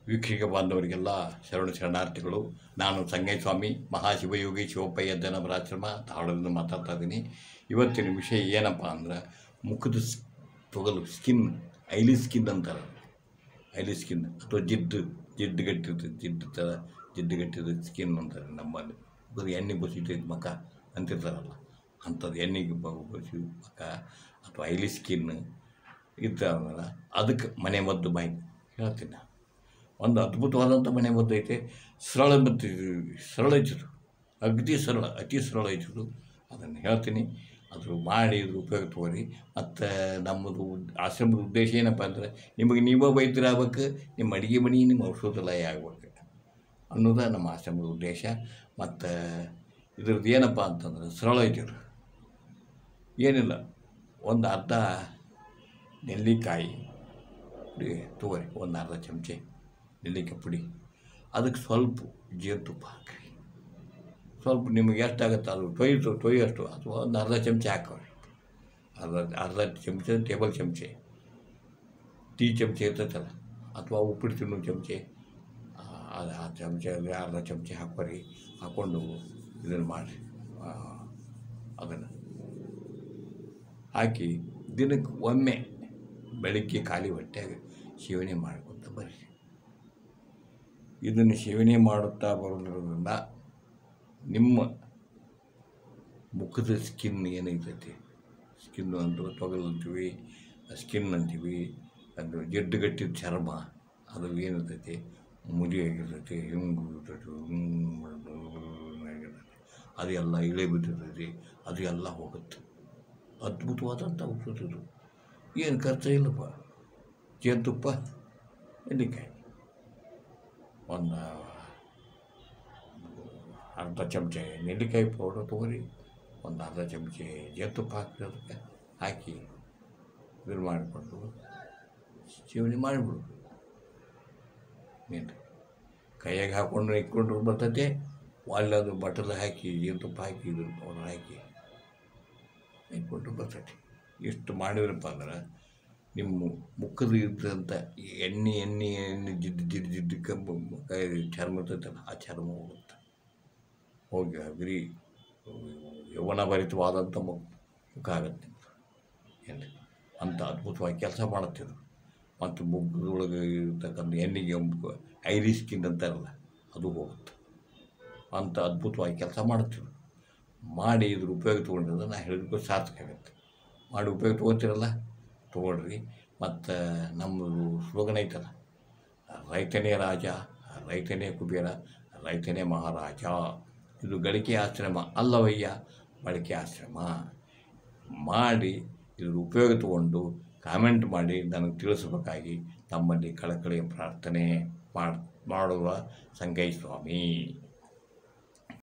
ವೀಕ್ಷಕ ಬಾಂಧವರಿಗೆಲ್ಲ ಶರಣ ಶರಣಾರ್ಥಿಗಳು ನಾನು ಸಂಗಯ್ಯ ಸ್ವಾಮಿ ಮಹಾಶಿವಯೋಗಿ ಶಿವಪ್ಪಯ್ಯ ಜನಪರಾಶ್ರಮ ಧಾರವಾಡದಿಂದ ಮಾತಾಡ್ತಾ ಇದ್ದೀನಿ ಇವತ್ತಿನ ವಿಷಯ ಏನಪ್ಪ ಅಂದ್ರೆ ಮುಖದ ಸ್- ತೊಗಲು ಸ್ಕಿನ್ ಐಲಿ ಸ್ಕಿನ್ ಅಂತಾರೆ ಐಲಿ ಸ್ಕಿನ್ ಅಥವಾ ಜಿಡ್ಡು ಜಿಡ್ಡು ಗಟ್ಟಿರ್ತದೆ ಜಿಡ್ಡು ಥರ ಜಿಡ್ಡು ಗಟ್ಟಿದ ಸ್ಕಿನ್ ಅಂತಾರೆ ನಮ್ಮಲ್ಲಿ ಬರೀ ಎಣ್ಣೆ ಬಸಿತೈತೆ ಮಕ ಅಂತಿರ್ತಾರಲ್ಲ ಅಂಥದ್ದು ಎಣ್ಣೆಗೆ ಬ- ಬಸಿ ಮಕ ಅಥವಾ ಐಲಿ ಸ್ಕಿನ್ ಇದ್ದಾವಲ್ಲ ಅದಕ್ಕೆ ಮನೆ ಮದ್ದು ಬಾಯಿ ಹೇಳ್ತೀನಿ ನಾನು ಒಂದು ಅದ್ಭುತವಾದಂಥ ಮನೆ ಮದ್ದು ಐತೆ ಸರಳ ಮತ್ತು ಸರಳ ಐತಿದು ಅಗದಿ ಸರಳ ಅತಿ ಸರಳ ಐತಿದು ಅದನ್ನು ಹೇಳ್ತೀನಿ ಅದ್ರ ಮಾಡಿ ಇದ್ರ ಉಪಯೋಗ ತಗೋರಿ ಮತ್ತು ನಮ್ಮದು ಆಶ್ರಮದ ಉದ್ದೇಶ ಏನಪ್ಪ ಅಂದ್ರೆ ನಿಮಗೆ ನೀವೇ ವೈದ್ಯರಾಗಬೇಕು ನಿಮ್ಮ ಅಡುಗೆ ಮನೆ ನಿಮ್ಮ ಔಷಧಾಲಯ ಆಗ್ಬೇಕು ಅನ್ನೋದು ನಮ್ಮ ಆಶ್ರಮದ ಉದ್ದೇಶ ಮತ್ತು ಇದ್ರದ್ದು ಏನಪ್ಪ ಅಂತಂದ್ರೆ ಸರಳ ಐತಿರು ಏನಿಲ್ಲ ಒಂದು ಅರ್ಧ ನೆಲ್ಲಿಕಾಯಿ ಪುಡಿ ತಗೋರಿ ಒಂದು ಅರ್ಧ ಚಮಚೆ ನೆಲ್ಲಿಕಾಯಿ ಪುಡಿ ಅದಕ್ಕೆ ಸ್ವಲ್ಪ ಜೇನುತುಪ್ಪ ಹಾಕ್ರಿ ಸ್ವಲ್ಪ ನಿಮಗೆ ಎಷ್ಟಾಗುತ್ತೆ ಅದು ತೊಯ್ತು ತೊಯ್ಯಷ್ಟು ಅಥವಾ ಒಂದು ಅರ್ಧ ಚಮಚ ಹಾಕೋರಿ ಅರ್ಧ ಅರ್ಧ ಚಮಚ ಟೇಬಲ್ ಚಮಚೆ ಟೀ ಚಮಚೆ ಇರ್ತೈತಲ್ಲ ಅಥವಾ ಉಪ್ಪಿಟ್ಟು ತಿನ್ನೋ ಚಮಚೆ ಆ, ಅದು ಆ ಚಮಚ ಅರ್ಧ ಚಮಚೆ ಹಾಕೋರಿ ಹಾಕ್ಕೊಂಡು ಇದನ್ನು ಮಾಡಿರಿ ಅದನ್ನು ಹಾಕಿ ದಿನಕ್ಕೆ ಒಮ್ಮೆ ಬೆಳಿಗ್ಗೆ ಖಾಲಿ ಹೊಟ್ಟೆಗೆ ಸೇವನೆ ಮಾಡ್ಕೊತ ಬರ್ರಿ ಇದನ್ನು ಸೇವನೆ ಮಾಡುತ್ತಾ ಬರೋದ್ರಿಂದ ನಿಮ್ಮ ಮುಖದ ಸ್ಕಿನ್ ಏನೈತೈತಿ ಸ್ಕಿನ್ ಅಂತ ತೊಗಲು ಅಂತೀವಿ ಸ್ಕಿನ್ ಅಂತೀವಿ ಅದು ಜಿಡ್ಡುಗಟ್ಟಿದ ಚರ್ಮ ಅದು ಏನಿರ್ತೈತಿ ಮುದಿ ಆಗಿರ್ತೈತಿ ಹಿಂಗೆ ಇರ್ತೈತಿ ಹಿಂಗೆ ಅದು ಎಲ್ಲ ಇಳೆ ಬಿದ್ದಿರ್ತೈತಿ ಅದು ಎಲ್ಲ ಹೋಗುತ್ತೆ ಅದ್ಭುತವಾದಂಥ ಔಷಧ ಇದು ಏನು ಖರ್ಚು ಇಲ್ಲಪ್ಪ ಜೇನುತುಪ್ಪ ಎಣ್ಣೆಕಾಯಿ ಒಂದು ಅರ್ಧ ಚಮಚೆ ನೆಲ್ಲಿಕಾಯಿ ಪೌಡರ್ ತೊಗೊರಿ ಒಂದು ಅರ್ಧ ಚಮಚೆ ಜೇನುತುಪ್ಪ ಹಾಕಿ ಅದಕ್ಕೆ ಹಾಕಿ ಇದನ್ನು ಮಾಡಿಕೊಂಡು ಸೇವನೆ ಮಾಡಿಬಿಡು ನೀನು ಕೈಯಾಗ ಹಾಕ್ಕೊಂಡು ಇಟ್ಕೊಂಡ್ರು ಬರ್ತೈತೆ ಒಳ್ಳದು ಬಟ್ಟಲು ಹಾಕಿ ಜೇನುತುಪ್ಪ ಹಾಕಿ ಇದನ್ನು ಪೌಡರ್ ಹಾಕಿ ಇಟ್ಕೊಂಡ್ರು ಬರ್ತೈತಿ ಇಷ್ಟು ಮಾಡಿದ್ರಪ್ಪ ಅಂದ್ರೆ ನಿಮ್ಮ ಮುಖದ ಇದ್ದಂಥ ಈ ಎಣ್ಣೆ ಎಣ್ಣೆ ಎಣ್ಣೆ ಜಿಡ್ಡು ಜಿಡ್ಡು ಜಿಡ್ಡಕ್ಕೆ ಮ- ಕೈ ಚರ್ಮ ಇರ್ತೈತಲ್ಲ ಆ ಚರ್ಮ ಹೋಗುತ್ತೆ ಹೋಗಿ ಅಗ್ರಿ ಯೌವನ ಭರಿತವಾದಂಥ ಮು- ಮುಖ ಆಗತ್ತೆ ನಿಮ್ದು ಏನು ಅಂಥ ಅದ್ಭುತವಾಗಿ ಕೆಲಸ ಮಾಡುತ್ತಿದ್ದು ಮತ್ತು ಮುಖದೊಳಗೆ ಇರ್ತಕ್ಕಂಥ ಎಣ್ಣೆಗೆ ಒಂದು ಐರಿ ಸ್ಕಿನ್ ಅಂತಾರಲ್ಲ ಅದು ಹೋಗುತ್ತೆ ಅಂಥ ಅದ್ಭುತವಾಗಿ ಕೆಲಸ ಮಾಡುತ್ತಿದ್ದು ಮಾಡಿ ಇದ್ರ ಉಪಯೋಗ ತೊಗೊಂಡಿದ್ರೆ ನಾ ಹೇಳಿದ್ಕೂ ಸಾರ್ಥಕ ಆಗುತ್ತೆ ಮಾಡಿ ಉಪಯೋಗ ತೊಗೋತೀರಲ್ಲ ತೊಗೊಳ್ರಿ ಮತ್ತು ನಮ್ಮದು ಸ್ಲೋಗನ್ ಐತಲ್ಲ ರೈತನೇ ರಾಜ ರೈತನೇ ಕುಬೇರ ರೈತನೇ ಮಹಾರಾಜ ಇದು ಗಳಿಕೆ ಆಶ್ರಮ ಅಲ್ಲವಯ್ಯ ಬಳಕೆ ಆಶ್ರಮ ಮಾಡಿ ಇದ್ರ ಉಪಯೋಗ ತಗೊಂಡು ಕಾಮೆಂಟ್ ಮಾಡಿ ನನಗೆ ತಿಳಿಸಬೇಕಾಗಿ ತಮ್ಮಲ್ಲಿ ಕಳಕಳಿಯ ಪ್ರಾರ್ಥನೆ ಮಾಡ್ ಮಾಡುವ ಸಂಗೈ ಸ್ವಾಮಿ